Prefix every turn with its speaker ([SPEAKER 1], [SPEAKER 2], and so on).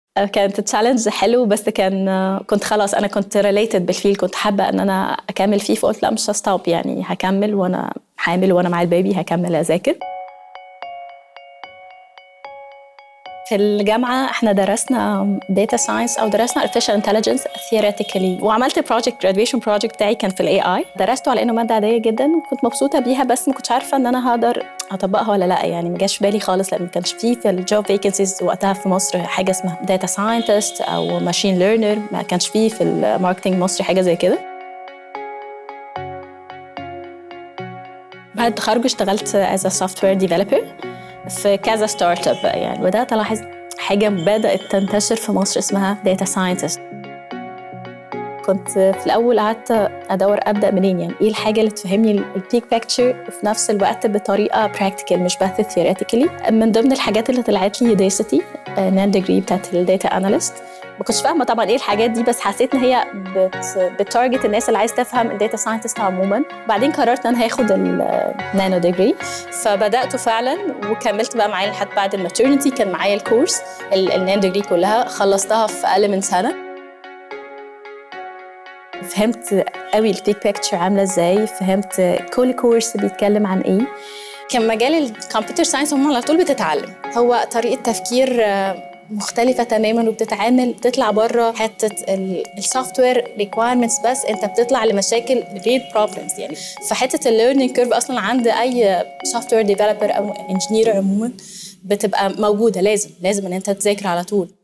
[SPEAKER 1] كانت تشالنج حلو بس كان كنت خلاص انا كنت ريليتد بالفيل كنت حابه ان انا اكمل فيه فقلت لا مش هستوب يعني هكمل وانا حامل وانا مع البيبي هكمل اذاكر في الجامعة احنا درسنا داتا ساينس او درسنا artificial intelligence theoretically وعملت project graduation project بتاعي كان في الاي اي درسته على انه مادة عادية جدا وكنت مبسوطة بيها بس ما كنتش عارفة ان انا هقدر اطبقها ولا لا يعني ما جاش في بالي خالص لان ما كانش فيه في الجوب فيكنسيز وقتها في مصر حاجة اسمها داتا ساينتست او ماشين ليرنر ما كانش فيه في الماركتنج المصري حاجة زي كده بعد التخرج اشتغلت as a software developer في كذا ستارت اب يعني بدات الاحظ حاجه بدات تنتشر في مصر اسمها داتا ساينتست كنت في الاول قعدت ادور ابدا منين يعني ايه الحاجه اللي تفهمني البيك بيكتشر وفي نفس الوقت بطريقه براكتيكال مش بس ثيوريتيكالي من ضمن الحاجات اللي طلعت لي ديسيتي نان ديجري بتاعت الداتا اناليست ما كنتش فاهمه طبعا ايه الحاجات دي بس حسيت ان هي بت... بتارجت الناس اللي عايز تفهم الداتا ساينتست عموما بعدين قررت ان انا هاخد النانو ديجري فبداته فعلا وكملت بقى معايا لحد بعد الماترنتي كان معايا الكورس النانو ديجري كلها خلصتها في اقل من سنه فهمت قوي البيك بيكتشر عامله ازاي فهمت كل كورس بيتكلم عن ايه كان مجال الكمبيوتر ساينس هم على طول بتتعلم هو طريقه تفكير مختلفة تماما وبتتعامل بتطلع بره حتة السوفت وير ريكوايرمنتس بس انت بتطلع لمشاكل ريل بروبلمز يعني فحتة الليرنينج كيرف اصلا عند اي سوفت وير ديفلوبر او انجينير عموما بتبقى موجودة لازم لازم ان انت تذاكر على طول